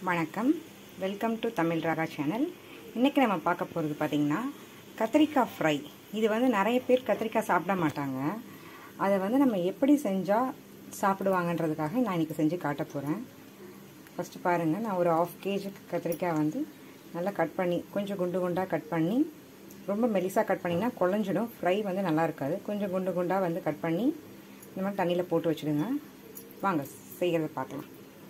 வணக்கம் welcome to Tamil Raaga channel இன்றைக்கி நம்ம பார்க்க போகிறது பார்த்திங்கன்னா கத்திரிக்காய் ஃப்ரை இது வந்து நிறைய பேர் கத்திரிக்காய் சாப்பிட மாட்டாங்க அதை வந்து நம்ம எப்படி செஞ்சால் சாப்பிடுவாங்கன்றதுக்காக நான் இன்றைக்கி செஞ்சு காட்ட போகிறேன் ஃபஸ்ட்டு பாருங்கள் நான் ஒரு ஆஃப் கேஜி கத்திரிக்காய் வந்து நல்லா கட் பண்ணி கொஞ்சம் குண்டு குண்டாக கட் பண்ணி ரொம்ப மெலிசாக கட் பண்ணிங்கன்னா குழஞ்சிடும் ஃப்ரை வந்து நல்லா இருக்காது கொஞ்சம் குண்டு குண்டாக வந்து கட் பண்ணி இந்த மாதிரி தண்ணியில் போட்டு வச்சுடுங்க வாங்க செய்கிறத பார்க்கலாம்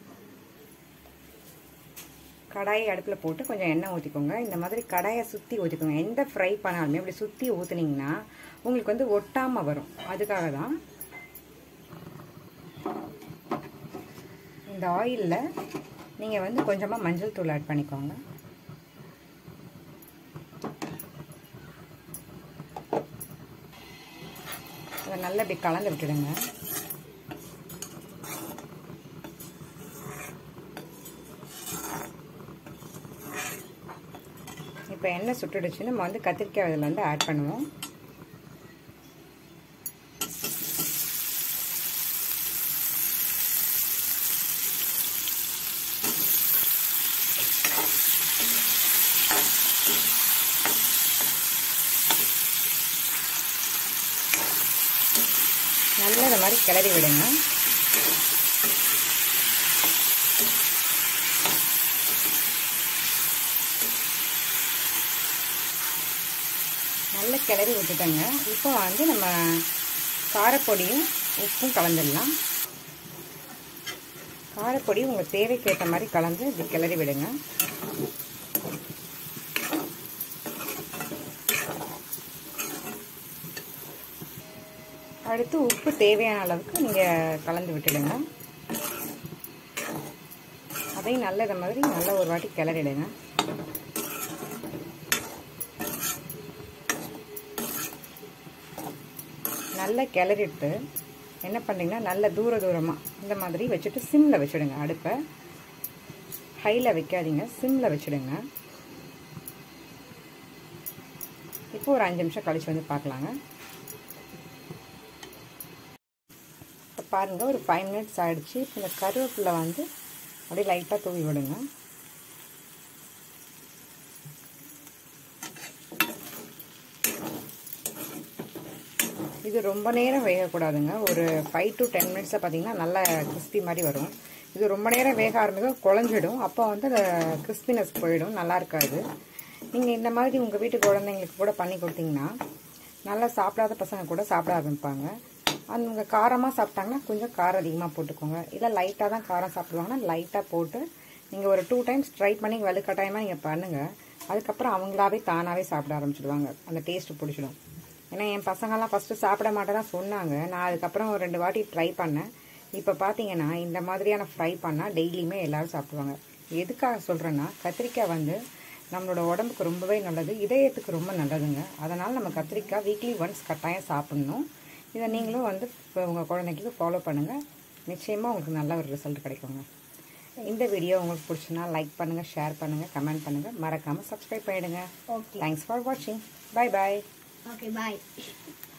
கடாயை அடுப்பில் போட்டு கொஞ்சம் எண்ணெய் ஊற்றிக்கோங்க இந்த மாதிரி கடாயை சுற்றி ஊற்றிக்கோங்க எந்த ஃப்ரை பண்ணாலுமே அப்படி சுற்றி ஊற்றுனீங்கன்னா உங்களுக்கு வந்து ஒட்டாமல் வரும் அதுக்காக தான் இந்த ஆயிலில் நீங்கள் வந்து கொஞ்சமாக மஞ்சள் தூள் ஆட் பண்ணிக்கோங்க அதை நல்லா இப்படி கலந்து விட்டுடுங்க இப்போ எண்ணெய் சுட்டுடுச்சு நம்ம வந்து கத்திரிக்காய் இதில் வந்து ஆட் பண்ணுவோம் நல்லா இந்த மாதிரி கிளறி விடுங்க நல்லா கிளறி விட்டுட்டேங்க இப்போ வந்து நம்ம காரப்பொடியும் உப்பும் கலந்துடலாம் காரப்பொடி உங்கள் தேவைக்கு ஏற்ற மாதிரி கலந்து இப்படி கிளறி விடுங்க அடுத்து உப்பு தேவையான அளவுக்கு நீங்கள் கலந்து விட்டுடுங்க அதையும் நல்ல இதை மாதிரி நல்ல ஒரு வாட்டி கிளறிடுங்க நல்லா கிளறிட்டு என்ன பண்ணுறீங்கன்னா நல்ல தூர தூரமாக இந்த மாதிரி வச்சுட்டு சிம்மில் வச்சுடுங்க அடுப்பை ஹையில் வைக்காதீங்க சிம்மில் வச்சுடுங்க இப்போ ஒரு அஞ்சு நிமிஷம் கழிச்சு வந்து பார்க்கலாங்க இப்போ பாருங்கள் ஒரு ஃபைவ் மினிட்ஸ் ஆகிடுச்சு இப்போ இந்த கருவேப்பிலை வந்து அப்படியே லைட்டாக தூவி விடுங்க இது ரொம்ப நேரம் வேகக்கூடாதுங்க ஒரு ஃபைவ் டு டென் மினிட்ஸில் பார்த்தீங்கன்னா நல்லா கிறிஸ்பி மாதிரி வரும் இது ரொம்ப நேரம் வேக ஆரம்பிக்கும் குழஞ்சிடும் அப்போ வந்து அந்த கிறிஸ்பினஸ் போயிடும் நல்லா இருக்காது நீங்கள் இந்த மாதிரி உங்கள் வீட்டு குழந்தைங்களுக்கு கூட பண்ணி கொடுத்தீங்கன்னா நல்லா சாப்பிடாத பசங்க கூட சாப்பிட ஆரம்பிப்பாங்க அந்த உங்கள் காரமாக சாப்பிட்டாங்கன்னா கொஞ்சம் காரம் அதிகமாக போட்டுக்கோங்க இல்லை லைட்டாக தான் காரம் சாப்பிடுவாங்கன்னா லைட்டாக போட்டு நீங்கள் ஒரு டூ டைம்ஸ் ட்ரை பண்ணி வலுக்கட்டாயமாக நீங்கள் பண்ணுங்கள் அதுக்கப்புறம் அவங்களாவே தானாகவே சாப்பிட ஆரம்பிச்சிடுவாங்க அந்த டேஸ்ட்டு பிடிச்சிடும் ஏன்னா என் பசங்கள்லாம் ஃபஸ்ட்டு சாப்பிட மாட்டேதான் சொன்னாங்க நான் அதுக்கப்புறம் ஒரு ரெண்டு வாட்டி ட்ரை பண்ணேன் இப்போ பார்த்தீங்கன்னா இந்த மாதிரியான ஃப்ரை பண்ணால் டெய்லியுமே எல்லோரும் சாப்பிடுவாங்க எதுக்காக சொல்கிறேன்னா கத்திரிக்காய் வந்து நம்மளோட உடம்புக்கு ரொம்பவே நல்லது இதயத்துக்கு ரொம்ப நல்லதுங்க அதனால் நம்ம கத்திரிக்காய் வீக்லி ஒன்ஸ் கட்டாயம் சாப்பிட்ணும் இதை நீங்களும் வந்து இப்போ உங்கள் குழந்தைங்களுக்கு ஃபாலோ பண்ணுங்கள் நிச்சயமாக உங்களுக்கு நல்ல ஒரு ரிசல்ட் கிடைக்குங்க இந்த வீடியோ உங்களுக்கு பிடிச்சுன்னா லைக் பண்ணுங்கள் ஷேர் பண்ணுங்கள் கமெண்ட் பண்ணுங்கள் மறக்காமல் சப்ஸ்கிரைப் பண்ணிவிடுங்க Okay. தேங்க்ஸ் ஃபார் வாட்சிங் பை பாய் Okay, bye.